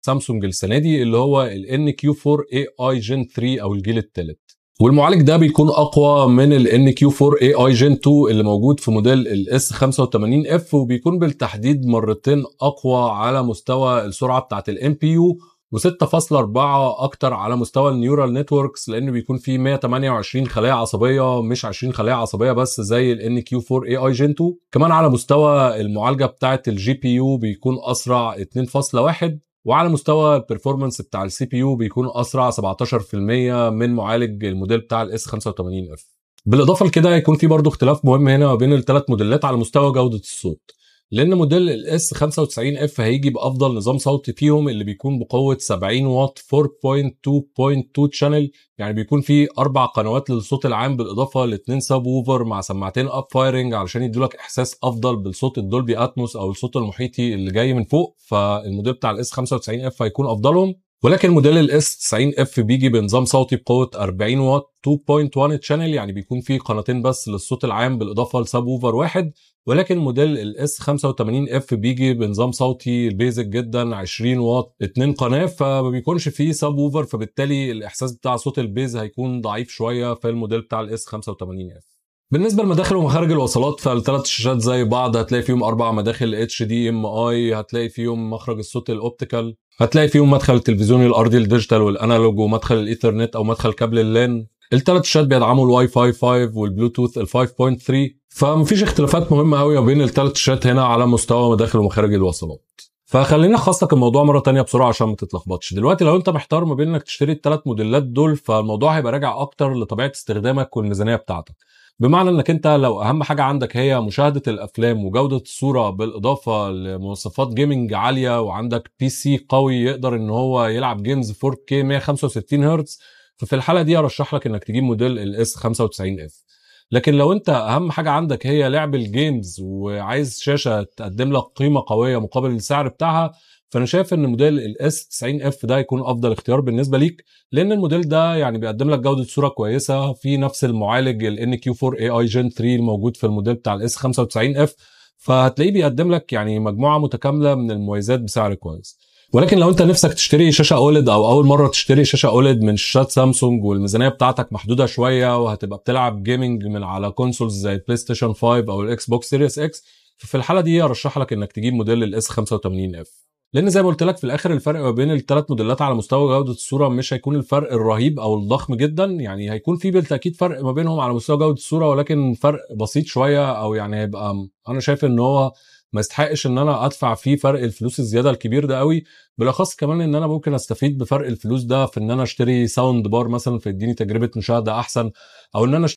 سامسونج السنه دي اللي هو ال NQ4 AI Gen 3 او الجيل الثالث والمعالج ده بيكون اقوى من ال NQ4 AI Gen 2 اللي موجود في موديل ال S85F وبيكون بالتحديد مرتين اقوى على مستوى السرعه بتاعه ال NPU و6.4 اكتر على مستوى النيورال نتوركس لان بيكون فيه 128 خلايا عصبيه مش 20 خلايا عصبيه بس زي ال NQ4 AI Gen 2 كمان على مستوى المعالجه بتاعه الجي بي يو بيكون اسرع 2.1 وعلى مستوى البرفورمانس بتاع السي بي يو بيكون اسرع 17% من معالج الموديل بتاع الاس 85 اف بالاضافه لكده هيكون في برضه اختلاف مهم هنا ما بين الثلاث موديلات على مستوى جوده الصوت لان موديل الاس 95 اف هيجي بافضل نظام صوتي فيهم اللي بيكون بقوه 70 واط 4.2.2 شانل يعني بيكون فيه اربع قنوات للصوت العام بالاضافه لاثنين سب ووفر مع سماعتين اب فايرنج علشان يدولك احساس افضل بالصوت الدولبي اتموس او الصوت المحيطي اللي جاي من فوق فالموديل بتاع الاس 95 اف هيكون افضلهم ولكن موديل الاس 90 اف بيجي بنظام صوتي بقوه 40 واط 2.1 شانل يعني بيكون فيه قناتين بس للصوت العام بالاضافه لسب ووفر واحد ولكن موديل الاس 85 اف بيجي بنظام صوتي بيزك جدا 20 واط 2 قناه فما بيكونش فيه سب ووفر فبالتالي الاحساس بتاع صوت البيز هيكون ضعيف شويه في الموديل بتاع الاس 85 اف بالنسبه لمداخل ومخارج الوصلات فالثلاث شاشات زي بعض هتلاقي فيهم اربع مداخل اتش دي ام اي هتلاقي فيهم مخرج الصوت الاوبتيكال هتلاقي فيهم مدخل التلفزيون الارضي الديجيتال والانالوج ومدخل الايثرنت او مدخل كابل اللان الثلاث شاشات بيدعموا الواي فاي 5 والبلوتوث ال 5.3 فمفيش اختلافات مهمه قوي ما بين الثلاث شاشات هنا على مستوى مداخل ومخارج الوصلات فخلينا اخص لك الموضوع مره تانية بسرعه عشان ما تتلخبطش دلوقتي لو انت محتار ما بين انك تشتري الثلاث موديلات دول فالموضوع هيبقى راجع اكتر لطبيعه استخدامك والميزانيه بتاعتك بمعنى انك انت لو اهم حاجه عندك هي مشاهده الافلام وجوده الصوره بالاضافه لمواصفات جيمنج عاليه وعندك بي سي قوي يقدر ان هو يلعب جيمز 4K 165 هرتز ففي الحاله دي ارشح لك انك تجيب موديل الاس 95 اف لكن لو انت اهم حاجه عندك هي لعب الجيمز وعايز شاشه تقدم لك قيمه قويه مقابل السعر بتاعها فانا شايف ان موديل الاس 90 اف ده يكون افضل اختيار بالنسبه ليك لان الموديل ده يعني بيقدم لك جوده صوره كويسه في نفس المعالج ال NQ4 AI Gen 3 الموجود في الموديل بتاع الاس 95 اف فهتلاقيه بيقدم لك يعني مجموعه متكامله من المميزات بسعر كويس ولكن لو انت نفسك تشتري شاشه اولد او اول مره تشتري شاشه اولد من شاشات سامسونج والميزانيه بتاعتك محدوده شويه وهتبقى بتلعب جيمنج من على كونسولز زي البلاي ستيشن 5 او الاكس بوكس سيريس اكس ففي الحاله دي ارشح لك انك تجيب موديل الاس 85 اف لان زي ما قلت لك في الاخر الفرق ما بين الثلاث موديلات على مستوى جوده الصوره مش هيكون الفرق الرهيب او الضخم جدا يعني هيكون في بالتاكيد فرق ما بينهم على مستوى جوده الصوره ولكن فرق بسيط شويه او يعني هيبقى انا شايف ان هو ما يستحقش ان انا ادفع فيه فرق الفلوس الزياده الكبير ده قوي بالاخص كمان ان انا ممكن استفيد بفرق الفلوس ده في ان انا اشتري ساوند بار مثلا فيديني تجربه مشاهده احسن او ان انا